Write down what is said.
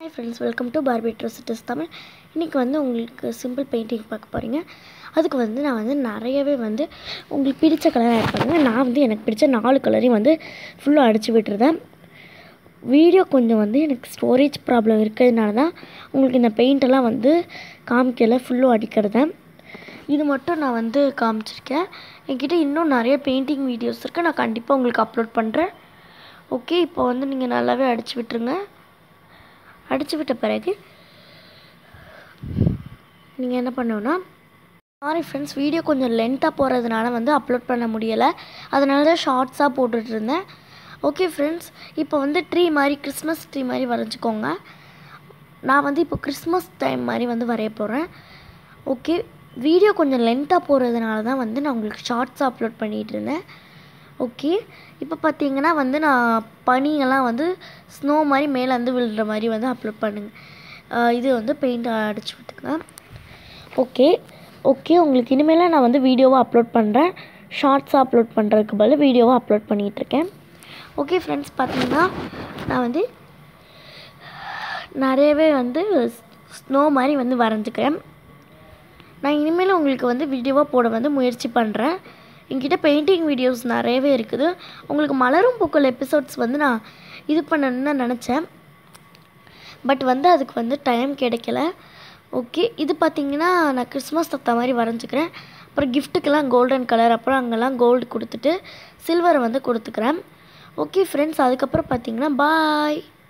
hi friends welcome to Barbie dresses Tamil இன்றைக்கி வந்து உங்களுக்கு சிம்பிள் பெயிண்டிங் பார்க்க போகிறீங்க அதுக்கு வந்து நான் வந்து நிறையவே வந்து உங்களுக்கு பிடிச்ச கலர் ஆட் பண்ணுவேன் நான் வந்து எனக்கு பிடிச்ச நாலு கலரையும் வந்து ஃபுல்லாக அடித்து விட்டுருந்தேன் வீடியோ கொஞ்சம் வந்து எனக்கு ஸ்டோரேஜ் ப்ராப்ளம் இருக்கிறதுனால தான் உங்களுக்கு இந்த பெயிண்டெல்லாம் வந்து காமிக்கல ஃபுல்லும் அடிக்கிறத இது மட்டும் நான் வந்து காமிச்சிருக்கேன் என்கிட்ட இன்னும் நிறைய பெயிண்டிங் வீடியோஸ் இருக்குது நான் கண்டிப்பாக உங்களுக்கு அப்லோட் பண்ணுறேன் ஓகே இப்போ வந்து நீங்கள் நல்லாவே அடித்து விட்டுருங்க அடித்து விட்ட பிறகு நீங்கள் என்ன பண்ணணும்னா சாரி ஃப்ரெண்ட்ஸ் வீடியோ கொஞ்சம் லென்த்தாக போகிறதுனால வந்து அப்லோட் பண்ண முடியலை அதனால தான் ஷார்ட்ஸாக போட்டுட்டு இருந்தேன் ஓகே ஃப்ரெண்ட்ஸ் இப்போ வந்து ட்ரீ மாதிரி கிறிஸ்மஸ் ட்ரீ மாதிரி வரைஞ்சிக்கோங்க நான் வந்து இப்போ கிறிஸ்மஸ் டைம் மாதிரி வந்து வரைய போகிறேன் ஓகே வீடியோ கொஞ்சம் லென்த்தாக போகிறதுனால தான் வந்து நான் உங்களுக்கு ஷார்ட்ஸாக அப்லோட் பண்ணிகிட்டு இருந்தேன் ஓகே இப்போ பார்த்தீங்கன்னா வந்து நான் பனியெல்லாம் வந்து ஸ்னோ மாதிரி மேலேருந்து விழுற மாதிரி வந்து அப்லோட் பண்ணுங்க ஆஹ் இது வந்து பெயிண்ட் அடிச்சு விட்டுங்க ஓகே ஓகே உங்களுக்கு இனிமேல் நான் வந்து வீடியோவை அப்லோட் பண்ணுறேன் ஷார்ட்ஸாக அப்லோட் பண்ணுறதுக்கு பதில் வீடியோவை அப்லோட் பண்ணிகிட்ருக்கேன் ஓகே ஃப்ரெண்ட்ஸ் பார்த்தீங்கன்னா நான் வந்து நிறையவே வந்து ஸ்னோ மாதிரி வந்து வரைஞ்சிக்கிறேன் நான் இனிமேல் உங்களுக்கு வந்து வீடியோவாக போட வந்து முயற்சி பண்ணுறேன் என்கிட்ட பெயிண்டிங் வீடியோஸ் நிறையவே இருக்குது உங்களுக்கு மலரும் பூக்கள் எபிசோட்ஸ் வந்து நான் இது பண்ணணும்னு தான் நினச்சேன் பட் வந்து அதுக்கு வந்து டைம் கிடைக்கல ஓகே இது பார்த்தீங்கன்னா நான் கிறிஸ்மஸ் தத்தா மாதிரி வரைஞ்சிக்கிறேன் அப்புறம் கிஃப்ட்டுக்கெல்லாம் கோல்டன் கலர் அப்புறம் அங்கெல்லாம் கோல்டு கொடுத்துட்டு சில்வர் வந்து கொடுத்துக்கிறேன் ஓகே ஃப்ரெண்ட்ஸ் அதுக்கப்புறம் பார்த்தீங்கன்னா பாய்